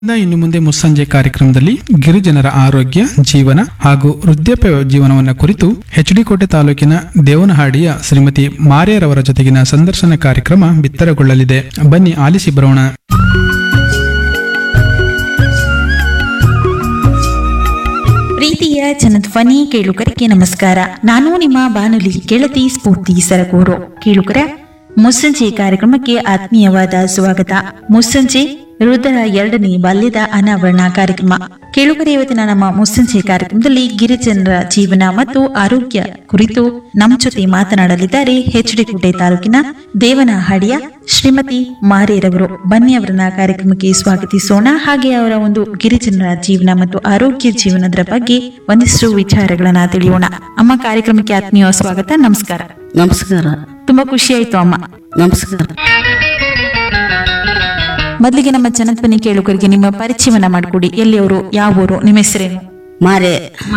ಇಂದ ಇನ್ನು ಮುಂದೆ ಮುಸ್ಸಂಜೆ ಕಾರ್ಯಕ್ರಮದಲ್ಲಿ ಗಿರಿಜನರ ಆರೋಗ್ಯ ಜೀವನ ಹಾಗೂ ವೃದ್ಧಾಪ್ಯ ಜೀವನವನ್ನು ಕುರಿತು ಹೆಚ್ಡಿಕೋಟೆ ತಾಲೂಕಿನ ದೇವನಹಾಡಿಯ ಶ್ರೀಮತಿ ಮಾರ್ಯರವರ ಜೊತೆಗಿನ ಸಂದರ್ಶನ ಕಾರ್ಯಕ್ರಮ ಬಿತ್ತರಗೊಳ್ಳಲಿದೆ ಬನ್ನಿ ಆಲಿಸಿ ಬರೋಣ ಪ್ರೀತಿಯ ಜನಧ್ವನಿ ಕೇಳುಗರಿಗೆ ನಮಸ್ಕಾರ ನಾನು ನಿಮ್ಮ ಬಾನುಲಿ ಗೆಳತಿ ಸ್ಫೂರ್ತಿ ಸರಗೂರು ಕೇಳುಗರ ಮುಸ್ಸಂಜೆ ಕಾರ್ಯಕ್ರಮಕ್ಕೆ ಆತ್ಮೀಯವಾದ ಸ್ವಾಗತ ಮುಸ್ಸಂಜೆ ವೃದ್ಧರ ಎರಡನೇ ಬಾಲ್ಯದ ಅನಾವರಣ ಕಾರ್ಯಕ್ರಮ ಕೇಳುಗರ ಇವತ್ತಿನ ನಮ್ಮ ಮುಸ್ಸಂಜೆ ಕಾರ್ಯಕ್ರಮದಲ್ಲಿ ಗಿರಿಜನರ ಜೀವನ ಮತ್ತು ಆರೋಗ್ಯ ಕುರಿತು ನಮ್ಮ ಜೊತೆ ಮಾತನಾಡಲಿದ್ದಾರೆ ಕೋಟೆ ತಾಲೂಕಿನ ದೇವನಹಳ್ಳಿಯ ಶ್ರೀಮತಿ ಮಾರೇರವರು ಬನ್ನಿ ಅವರನ್ನ ಕಾರ್ಯಕ್ರಮಕ್ಕೆ ಸ್ವಾಗತಿಸೋಣ ಹಾಗೆ ಅವರ ಒಂದು ಗಿರಿಜನರ ಜೀವನ ಮತ್ತು ಆರೋಗ್ಯ ಜೀವನದ ಬಗ್ಗೆ ಒಂದಿಷ್ಟು ವಿಚಾರಗಳನ್ನ ತಿಳಿಯೋಣ ಅಮ್ಮ ಕಾರ್ಯಕ್ರಮಕ್ಕೆ ಆತ್ಮೀಯ ಸ್ವಾಗತ ನಮಸ್ಕಾರ ನಮಸ್ಕಾರ ತುಂಬಾ ಖುಷಿ ಆಯ್ತು ಅಮ್ಮ ನಮಸ್ಕಾರ ಮೊದಲಿಗೆ ನಮ್ಮ ಜನಧ್ವನಿ ಕೇಳುಗರಿಗೆ ನಿಮ್ಮ ಪರಿಚಯವನ್ನ ಮಾಡಿಕೊಡಿ ಎಲ್ಲಿಯವರು ಯಾವ ಊರು ನಿಮ್ಮ ಹೆಸರೇನು ಮಾರೆ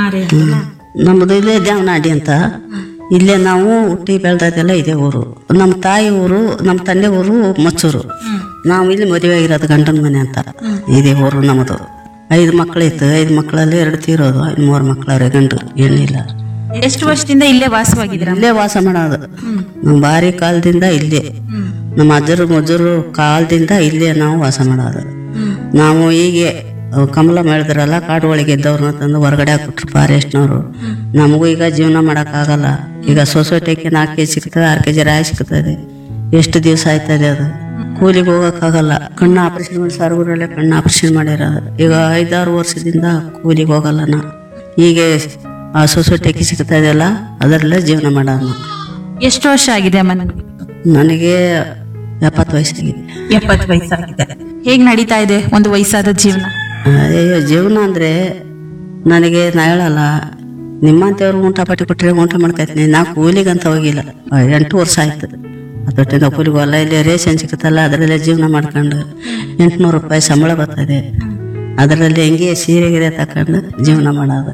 ನಮ್ಮದು ಇಲ್ಲೇ ದೇವನಾಡಿ ಅಂತ ಇಲ್ಲೇ ನಾವು ಹುಟ್ಟಿ ಬೆಳೆದದೆಲ್ಲ ಇದೇ ಊರು ನಮ್ಮ ತಾಯಿ ಊರು ನಮ್ಮ ತಂದೆ ಊರು ಮಚ್ಚೂರು ನಾವು ಇಲ್ಲಿ ಮದುವೆ ಆಗಿರೋದು ಗಂಡನ ಮನೆ ಅಂತ ಇದೇ ಊರು ನಮ್ಮದು ಐದು ಮಕ್ಕಳಿತ್ತು ಐದು ಮಕ್ಕಳಲ್ಲಿ ಎರಡು ತೀರೋದು ಇನ್ನು ಮೂರು ಮಕ್ಕಳವ್ರೆ ಗಂಡು ಹೆಣ್ಣಿಲ್ಲ ಎಷ್ಟು ವರ್ಷದಿಂದ ಇಲ್ಲೇ ವಾಸವಾಗಿದ್ದೀರಾ ಇಲ್ಲೇ ವಾಸ ಮಾಡೋದು ನಮ್ಮ ಭಾರಿ ಕಾಲದಿಂದ ಇಲ್ಲೇ ನಮ್ಮ ಅಜ್ಜರು ಮಜ್ಜರು ಕಾಲದಿಂದ ಇಲ್ಲೇ ನಾವು ವಾಸ ಮಾಡೋದು ನಾವು ಹೀಗೆ ಅವ್ ಕಮಲ ಬೆಳೆದ್ರಲ್ಲ ಕಾಡು ಒಳಗೆ ಇದ್ದವ್ರನ್ನ ತಂದು ಹೊರಗಡೆ ಹಾಕ್ಬಿಟ್ರು ಫಾರೆಸ್ಟ್ನವರು ನಮಗೂ ಈಗ ಜೀವನ ಮಾಡೋಕ್ಕಾಗಲ್ಲ ಈಗ ಸೊಸೈಟಿಗೆ ನಾಲ್ಕು ಕೆ ಜಿ ಸಿಗ್ತದೆ ಆರು ಕೆ ಜಿ ರಾಯಿ ಸಿಗ್ತದೆ ಎಷ್ಟು ದಿವಸ ಆಯ್ತದೆ ಅದು ಕೂಲಿಗೆ ಹೋಗೋಕ್ಕಾಗಲ್ಲ ಕಣ್ಣು ಆಪರೇಷನ್ ಮಾಡಿ ಸರ್ಗುರಲ್ಲೇ ಕಣ್ಣು ಆಪರೇಷನ್ ಮಾಡಿರೋದು ಈಗ ಐದಾರು ವರ್ಷದಿಂದ ಕೂಲಿಗೆ ಹೋಗಲ್ಲ ನಾ ಹೀಗೆ ಆ ಸೊಸೈಟಿಗೆ ಸಿಗ್ತಾ ಇದೆಯಲ್ಲ ಅದರಲ್ಲೇ ಜೀವನ ಮಾಡೋದು ನಾವು. ಎಷ್ಟು ವರ್ಷ ಆಗಿದೆ ಅಮ್ಮ ನಿಮ್ಗೆ ನನಗೆ ಎಪ್ಪತ್ತು ವಯಸ್ಸಾಗಿದೆ ಎಪ್ಪತ್ತು ವಯಸ್ಸಾಗಿದೆ ಹೇಗ್ ನಡೀತಾ ಇದೆ ಒಂದು ವಯಸ್ಸಾದ ಜೀವನ ಅಯ್ಯೋ ಜೀವನ ಅಂದರೆ ನನಗೆ ನಾ ಹೇಳಲ್ಲ ನಿಮ್ಮಂಥವ್ರು ಊಟ ಪಟ್ಟಿ ಕೊಟ್ಟರೆ ಊಟ ಮಾಡ್ತಾಯಿದ್ದೀನಿ ನಾ ಕೂಲಿಗಂತ ಹೋಗಿಲ್ಲ ಆ, ಎಂಟು ವರ್ಷ ಆಯ್ತು ಅದೊಟ್ಟಿಂದ ಕೂಲಿಗೆ ಹೊಲ ಇಲ್ಲಿ ರೇಷನ್ ಸಿಗುತ್ತಲ್ಲ ಅದರಲ್ಲೇ ಜೀವನ ಮಾಡ್ಕೊಂಡು ಎಂಟುನೂರು ರೂಪಾಯಿ ಸಂಬಳ ಬರ್ತದೆ ಅದರಲ್ಲಿ ಹೆಂಗೆ ಸೀರೆ ಗೀರೆ ತಕೊಂಡು ಜೀವನ ಮಾಡೋದು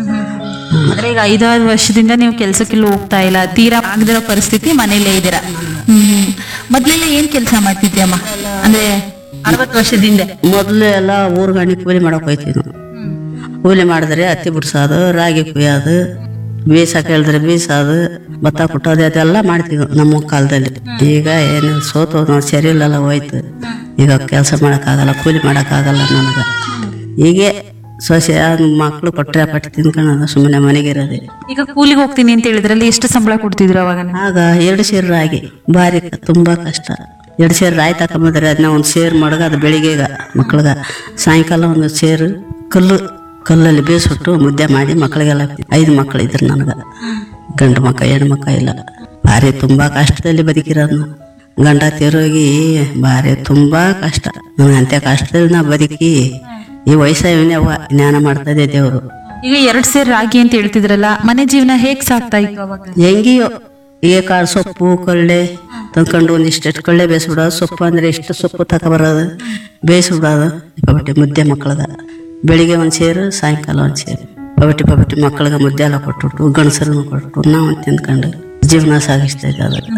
ಅಂದ್ರೆ ಈಗ ಐದಾರು ವರ್ಷದಿಂದ ನೀವು ಕೆಲ್ಸಕ್ಕೆಲ್ಲೂ ಹೋಗ್ತಾ ಇಲ್ಲ ತೀರಾ ಆಗದಿರೋ ಪರಿಸ್ಥಿತಿ ಮನೇಲೇ ಇದ್ದೀರಾ ಹ್ಮ್ ಮೊದ್ಲೆಲ್ಲ ಏನ್ ಕೆಲಸ ಮಾಡ್ತಿದ್ರಿ ಅಮ್ಮ ಅಂದ್ರೆ ಅರವತ್ತು ವರ್ಷದಿಂದ ಮೊದಲು ಎಲ್ಲ ಊರ್ಗಾಣಿ ಕೂಲಿ ಮಾಡಕ್ ಹೋಯ್ತೀವಿ ನಾವು ಕೂಲಿ ಮಾಡಿದ್ರೆ ಹತ್ತಿ ಬಿಡ್ಸೋದು ರಾಗಿ ಕುಯ್ಯೋದು ಬೀಸಕ್ಕೆ ಹೇಳಿದ್ರೆ ಬೀಸೋದು ಭತ್ತ ಕುಟ್ಟೋದು ಅದೆಲ್ಲ ಮಾಡ್ತೀವಿ ನಮ್ಮ ಕಾಲದಲ್ಲಿ ಈಗ ಏನು ಸೋತು ನಾವು ಸರಿ ಇಲ್ಲಲ್ಲ ಹೋಯ್ತು ಈಗ ಕೆಲಸ ಮಾಡೋಕ್ಕಾಗಲ್ಲ ಕೂಲಿ ಮಾಡೋಕ್ಕಾಗಲ್ಲ ನನಗೆ ಹೀಗೆ ಸೊಸೆ ಮಕ್ಕಳು ಕೊಟ್ಟರೆ ಪಟ್ಟಿ ತಿನ್ಕೊಳ್ಳೋದು ಸುಮ್ಮನೆ ಮನೆಗಿರೋದೆ ಈಗ ಕೂಲಿಗೆ ಹೋಗ್ತೀನಿ ಅಂತ ಹೇಳಿದ್ರಲ್ಲಿ ಎಷ್ಟು ಸಂಬಳ ಕೊಡ್ತಿದ್ರು ಅವಾಗ ಆಗ ಎರಡು ಸೇರು ರಾಗಿ ಭಾರಿ ಕ- ತುಂಬಾ ಕಷ್ಟ ಎರಡು ಸೇರು ರಾಯಿ ತಗೊಂಬಂದ್ರೆ ಅದನ್ನ ಒಂದು ಸೇರು ಮಡಗ ಅದು ಬೆಳಿಗ್ಗೆ ಮಕ್ಳಿಗೆ ಸಾಯಂಕಾಲ ಒಂದು ಸೇರು ಕಲ್ಲು ಕಲ್ಲಲ್ಲಿ ಬೇಯಿಸ್ಬಿಟ್ಟು ಮುದ್ದೆ ಮಾಡಿ ಮಕ್ಕಳಿಗೆಲ್ಲ ಐದು ಮಕ್ಕಳು ಇದ್ರು ನನಗೆ ಗಂಡು ಮಕ್ಕ ಹೆಣ್ಣು ಮಕ್ಕ ಇಲ್ಲ ಭಾರಿ ತುಂಬಾ ಕಷ್ಟದಲ್ಲಿ ಬದುಕಿರೋದು ನಾನು. ಗಂಡ ತೀರೋಗಿ ಭಾರಿ ತುಂಬಾ ಕಷ್ಟ ನನಗೆ ಅಂತ್ಯ ಕಷ್ಟದಲ್ಲಿ ನಾ ಬದುಕಿ ಈ ವಯಸ್ಸಾಯವನ್ನೇ ಜ್ಞಾನ ಮಾಡ್ತದೆ ದೇವರು ಈಗ ಎರಡ್ ಸೇರ್ ರಾಗಿ ಅಂತ ಹೇಳ್ತಿದ್ರಲ್ಲ ಮನೆ ಜೀವನ ಹೇಗ್ ಸಾಕ್ತಾ ಇತ್ತು ಅವಾಗ ಹೆಂಗಿಯೋ ಈಗ ಕಾಳು ಸೊಪ್ಪು ಕಳ್ಳೆ ತಂದ್ಕೊಂಡು ಒಂದಿಷ್ಟು ಕಳ್ಳೆ ಬೇಯಿಸ್ಬಿಡೋದು ಸೊಪ್ಪು ಅಂದ್ರೆ ಎಷ್ಟು ಸೊಪ್ಪು ತಗೊಬರೋದು ಬೇಯಿಸ್ಬಿಡೋದು ಪಬಟ್ಟಿ ಮುದ್ದೆ ಮಕ್ಕಳಿಗೆ ಬೆಳಿಗ್ಗೆ ಒಂದು ಸೇರು ಸಾಯಂಕಾಲ ಒಂದು ಸೇರು ಪಬಟ್ಟಿ ಪಬಟ್ಟಿ ಮಕ್ಕಳಿಗೆ ಮುದ್ದೆ ಎಲ್ಲ ಕೊಟ್ಬಿಟ್ಟು ಗಣಸರನ್ನು ಕೊಟ್ಬಿಟ್ಟು ನಾವು ತಿಂದ್ಕೊಂಡು ಜೀವನ ಸಾಗಿಸ್ತಾ ಇದ್ದ ಅದು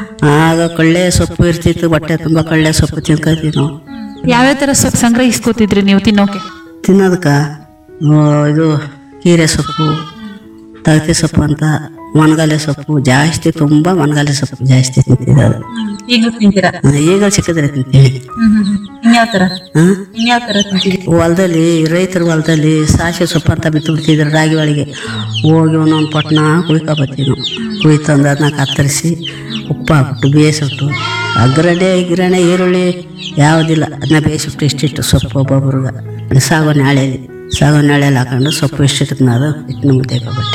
ಆಗ ಕಳ್ಳೆ ಸೊಪ್ಪು ಇರ್ತಿತ್ತು ಹೊಟ್ಟೆ ತುಂಬ ಕಳ್ಳೆ ಸೊಪ್ಪು ತಿನ್ಕೊತೀವಿ ನಾವು ಯಾವ್ಯಾವ ತರ ಸೊಪ್ಪು ಸಂಗ್ರಹಿಸ್ಕೋತಿದ್ರಿ ನೀವು ತಿನ್ನೋಕೆ ತಿನ್ನೋದಕ್ಕ ಆ, ಇದು ಹೀರೆ ಸೊಪ್ಪು ತಗತಿ ಸೊಪ್ಪು ಅಂತ ಒಣಗಾಲೆ ಸೊಪ್ಪು ಜಾಸ್ತಿ ತುಂಬ ಒಣಗಾಲೆ ಸೊಪ್ಪು ಜಾಸ್ತಿ ತಿಂತಿದ್ದೆ ಅದು ಈಗ ತಿಂತೀರಾ ಈಗ ಸಿಕ್ಕಿದ್ರೆ ತಿಂತೀವಿ ಇನ್ಯಾವ ತರ ಹಾ? ಇನ್ಯಾವ ತರ ತಿಂತೀರಿ ಹೊಲದಲ್ಲಿ ರೈತರ ಹೊಲದಲ್ಲಿ ಸಾಸಿವೆ ಸೊಪ್ಪು ಅಂತ ಬಿತ್ತು ಬಿಡ್ತಿದ್ರು ರಾಗಿ ಒಳಗೆ ಹೋಗಿ ಒಂದೊಂದು ಪಟ್ನ ಕುಯ್ಕೊಬತ್ತೀವಿ ನಾವು ಕುಯ್ತಂದು ಅದನ್ನ ಕತ್ತರಿಸಿ ಉಪ್ಪು ಹಾಕ್ಬಿಟ್ಟು ಬೇಯಿಸ್ಬಿಟ್ಟು ಅಗ್ರಣೆ ಗಿರಣೆ ಈರುಳ್ಳಿ ಯಾವುದಿಲ್ಲ ಅದನ್ನ ಬೇಯಿಸ್ಬಿಟ್ಟು ಇಷ್ಟಿಟ್ಟು ಸೊಪ್ಪು ಒಬ್ಬೊಬ್ರಿಗೆ ಸಾಗೋನೆ ಹಳೆಯಲ್ಲಿ ಸಾಗೋನೆ ಹಳೆಯಲ್ಲಿ ಹಾಕೊಂಡು ಸೊಪ್ಪು ಇಷ್ಟಿಟ್ಟು ಅದು ಹಿಟ್ಟಿನ ಮುದ್ದೆ ಹಾಕೊಬಿಟ್ಟು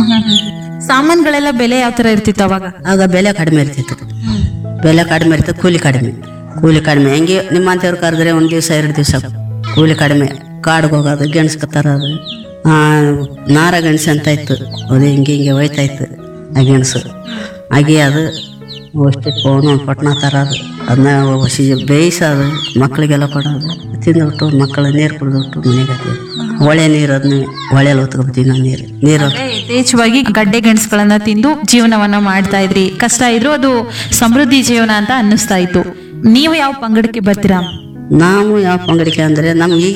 ಸಾಮಾನುಗಳೆಲ್ಲ ಬೆಲೆ ಯಾವ ತರ ಇರ್ತಿತ್ತು ಅವಾಗ ಆಗ ಬೆಲೆ ಕಡಿಮೆ ಇರ್ತಿತ್ತು ಬೆಲೆ ಕಡಿಮೆ ಇರ್ತದೆ ಕೂಲಿ ಕಡಿಮೆ ಕೂಲಿ ಕಡಿಮೆ ಹೆಂಗೆ ನಿಮ್ಮಂಥವ್ರು ಕರೆದ್ರೆ ಒಂದು ದಿವಸ ಎರಡು ದಿವಸ ಕೂಲಿ ಕಡಿಮೆ ಕಾಡಿಗೆ ಹೋಗೋದು ಗೆಣಸ್ಕ ತರೋದು ಆ, ನಾರ ಗೆಣಸು ಅಂತ ಇತ್ತು ಅದು ಹಿಂಗೆ ಹಿಂಗೆ ಹೋಯ್ತಾ ಇತ್ತು ಆ ಗೆಣಸು ಹಾಗೆ ಅದು ಅಷ್ಟಿಟ್ಟು ಒಂದೊಂದು ಪಟ್ನ ತರೋದು ಅದನ್ನ ಹಸಿ ಬೇಯಿಸೋದು ಮಕ್ಕಳಿಗೆಲ್ಲ ಕೊಡೋದು ತಿಂದ್ಬಿಟ್ಟು ಮಕ್ಕಳು ನೀರು ಕುಡಿದ್ಬಿಟ್ಟು ಮನೆಗೆ ಹಾಕೋದು ಹೊಳೆ ನೀರು ಅದನ್ನ ಹೊಳೆಯಲ್ಲಿ ಹೊತ್ಕೊಬತ್ತೀವಿ ನಾವು ನೀರು ನೀರು ಯಥೇಚ್ಛವಾಗಿ ಗಡ್ಡೆ ಗೆಣಸುಗಳನ್ನ ತಿಂದು ಜೀವನವನ್ನ ಮಾಡ್ತಾ ಇದ್ರಿ ಕಷ್ಟ ಇದ್ರು ಅದು ಸಮೃದ್ಧಿ ಜೀವನ ಅಂತ ಅನ್ನಿಸ್ತಾ ಇತ್ತು ನೀವು ಯಾವ ಪಂಗಡಕ್ಕೆ ಬರ್ತೀರಾ ನಾವು ಯಾವ ಪಂಗಡಿಕೆ ಅಂದರೆ ನಮ್ಗೆ